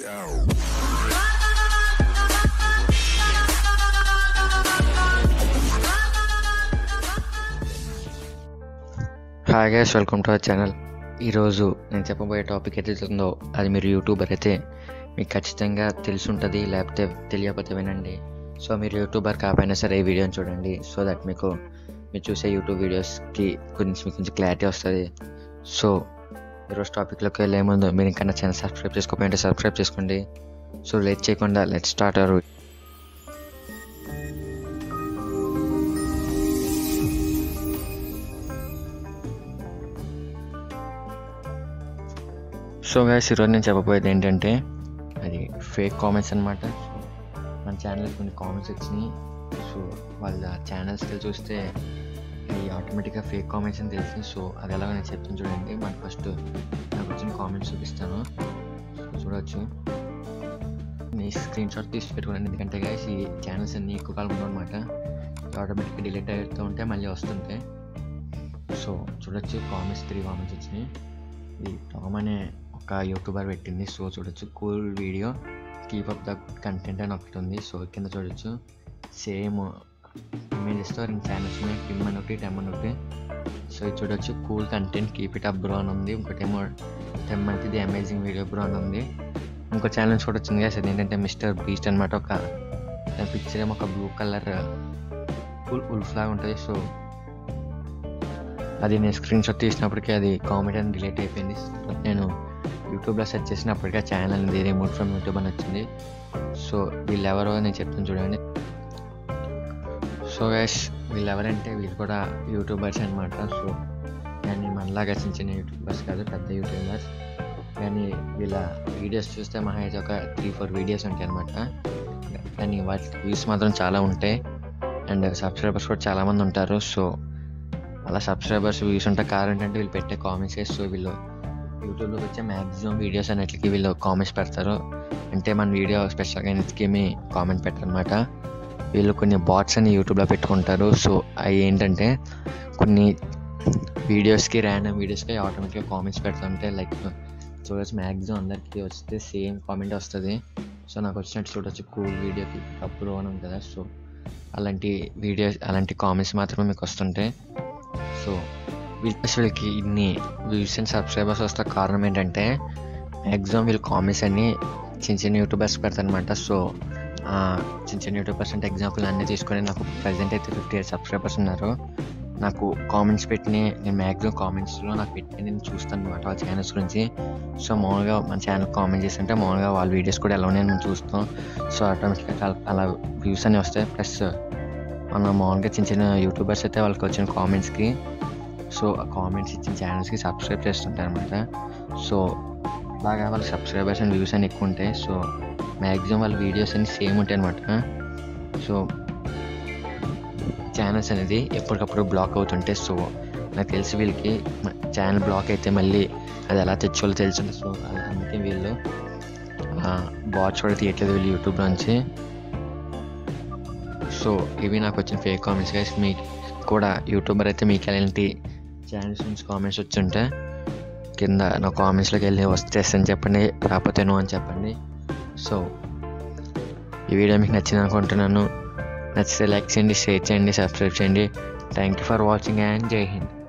hi guys welcome to our channel ఈరోజు నేను చెప్పబోయే టాపిక్ ఏదైతే ఉందో అది మీరు యూట్యూబర్ అయితే మీకు ఖచ్చితంగా తెలిసి ఉంటుంది లేకపోతే తెలియకపోతే వినండి సో మీరు యూట్యూబర్ కాకపోయినా సరే ఈ వీడియోని చూడండి సో దట్ మీకు మీరు చూసే యూట్యూబ్ వీడియోస్కి గురించి మీకు కొంచెం క్లారిటీ వస్తుంది సో ఈరోజు టాపిక్లోకి వెళ్ళే ముందు మీరు ఇంకా నా ఛానల్ సబ్స్క్రైబ్ చేసుకోకపోయింటే సబ్స్క్రైబ్ చేసుకోండి సో లేట్ చేయకుండా let start our so guys ఈరోజు నేను చెప్పబోయేది ఏంటంటే అది ఫేక్ కామెంట్స్ అనమాట మన ఛానల్కి కొన్ని కామెంట్స్ వచ్చినాయి సో వాళ్ళ ఛానల్స్కి చూస్తే అవి ఆటోమేటిక్గా ఫేక్ కామెంట్స్ అని తెలిసింది సో అది ఎలాగో నేను చెప్తాను చూడండి మన ఫస్ట్ నాకు వచ్చిన కామెంట్స్ చూపిస్తాను చూడవచ్చు మీ స్క్రీన్ షాట్ తీసి పెట్టుకోండి ఎందుకంటే గైస్ ఈ ఛానల్స్ అన్నీ ఎక్కువ కాలం అనమాట ఆటోమేటిక్గా డిలీట్ అవుతూ ఉంటే మళ్ళీ వస్తుంటాయి సో చూడొచ్చు కామెంట్స్ త్రీ కామెంట్స్ వచ్చినాయి ఈ టామ్ అనే ఒక యూట్యూబర్ పెట్టింది సో చూడొచ్చు cool video keep up the good content అని ఒకటి ఉంది సో కింద చూడొచ్చు సేమ్ ఇమేజెస్తో రెండు ఛానల్స్ ఉన్నాయి టిమ్ అని ఒకటి టెమ్ అని ఒకటి సో ఇది చూడొచ్చు cool content keep it up bro అని ఉంది ఇంకోటేమో టెమ్ అంటే ది అమేజింగ్ వీడియో బ్రో అని ఉంది ఇంకో ఛానల్ చూడొచ్చింది కదా ఏంటంటే మిస్టర్ బీస్ట్ అనమాట ఒక పిక్చర్ ఏమో ఒక బ్లూ కలర్ ఫుల్ ఉల్ఫ్ లాగా ఉంటుంది సో అది నేను స్క్రీన్ షాట్ తీసినప్పటికీ అది కామెంట్ అని డిలీట్ అయిపోయింది నేను యూట్యూబ్లో సెర్చ్ చేసినప్పటికీ ఆ ఛానల్ అనేది రిమోట్ ఫ్రమ్ యూట్యూబ్ అని వచ్చింది సో వీళ్ళు ఎవరో నేను చెప్తాను చూడండి సో గైస్ వీళ్ళు ఎవరంటే వీళ్ళు కూడా యూట్యూబర్స్ అనమాట సో కానీ మనలాగా చిన్న చిన్న యూట్యూబర్స్ కాదు పెద్ద యూట్యూబర్స్ కానీ వీళ్ళ వీడియోస్ చూస్తే మహా అయితే ఒక త్రీ ఫోర్ వీడియోస్ ఉంటాయి అనమాట కానీ వాటి వ్యూస్ మాత్రం చాలా ఉంటాయి అండ్ సబ్స్క్రైబర్స్ కూడా చాలామంది ఉంటారు సో అలా సబ్స్క్రైబర్స్ వ్యూస్ ఉంటే కారణం ఏంటంటే వీళ్ళు పెట్టే కామెంట్స్ సో వీళ్ళు యూట్యూబ్లోకి వచ్చే మ్యాక్సిమం వీడియోస్ అన్నిటికి వీళ్ళు కామెంట్స్ పెడతారు అంటే మన వీడియో స్పెషల్గా ఎన్నిటికేమి కామెంట్ పెట్టరనమాట వీళ్ళు కొన్ని బాట్స్ అని యూట్యూబ్లో పెట్టుకుంటారు సో అవి ఏంటంటే కొన్ని వీడియోస్కి ర్యాండమ్ వీడియోస్కి ఆటోమేటిక్గా కామెంట్స్ పెడుతుంటే లైక్ చూడొచ్చు మ్యాక్సిమం అందరికీ వస్తే సేమ్ కామెంట్ వస్తుంది సో నాకు వచ్చినట్టు చూడొచ్చు కూల్ వీడియోకి అప్పుడు అని ఉంది కదా సో అలాంటి వీడియోస్ అలాంటి కామెంట్స్ మాత్రమే మీకు వస్తుంటాయి సో వీళ్ళకి ఇన్ని వ్యూస్ అండ్ సబ్స్క్రైబర్స్ వస్తే కారణం ఏంటంటే మ్యాక్సిమం వీళ్ళు కామెంట్స్ అన్ని చిన్న చిన్న యూట్యూబర్స్ పెడతారనమాట సో చిన్న చిన్న యూట్యూబర్స్ అంటే ఎగ్జాంపుల్ అన్నీ తీసుకొని నాకు ప్రజెంట్ అయితే ఫిఫ్టీ ఎయిట్ సబ్స్క్రైబర్స్ ఉన్నారు నాకు కామెంట్స్ పెట్టిన నేను మ్యాక్సిమం కామెంట్స్లో నాకు పెట్టి నేను చూస్తాను అనమాట వాళ్ళ ఛానల్స్ గురించి సో మామూలుగా మన ఛానల్ కామెంట్ చేస్తుంటే మామూలుగా వాళ్ళ వీడియోస్ కూడా ఎలా ఉన్నాయో మేము చూస్తాం సో ఆటోమేటిక్గా అలా వ్యూస్ అన్నీ వస్తాయి ప్లస్ మన మామూలుగా చిన్న చిన్న యూట్యూబర్స్ అయితే వాళ్ళకి వచ్చిన కామెంట్స్కి సో ఆ కామెంట్స్ ఇచ్చిన ఛానల్స్కి సబ్స్క్రైబ్ చేస్తుంటారు అనమాట సో అలాగా వాళ్ళ సబ్స్క్రైబర్స్ అండ్ వ్యూస్ అని ఎక్కువ ఉంటాయి సో మ్యాక్సిమం వాళ్ళ వీడియోస్ అన్ని సేమ్ ఉంటాయి అనమాట సో ఛానల్స్ అనేది ఎప్పటికప్పుడు బ్లాక్ అవుతుంటే సో నాకు తెలిసి వీళ్ళకి ఛానల్ బ్లాక్ అయితే మళ్ళీ అది ఎలా తెచ్చుకోవాలో తెలుసు సో అందుకే వీళ్ళు బాట్స్ కూడా తీయట్లేదు వీళ్ళు యూట్యూబ్ నుంచి సో ఇవి నాకు వచ్చిన ఫేక్ కామెంట్స్ గైస్ మీకు కూడా యూట్యూబర్ అయితే మీకు ఎలాంటి ఛానల్స్ నుంచి కామెంట్స్ వచ్చుంటే కింద నా కామెంట్స్లోకి వెళ్ళి వస్తే అని చెప్పండి రాకపోతే నో అని చెప్పండి సో ఈ వీడియో మీకు నచ్చింది అనుకుంటున్నాను నచ్చితే లైక్ చేయండి షేర్ చేయండి సబ్స్క్రైబ్ చేయండి thank you for watching and జై హింద్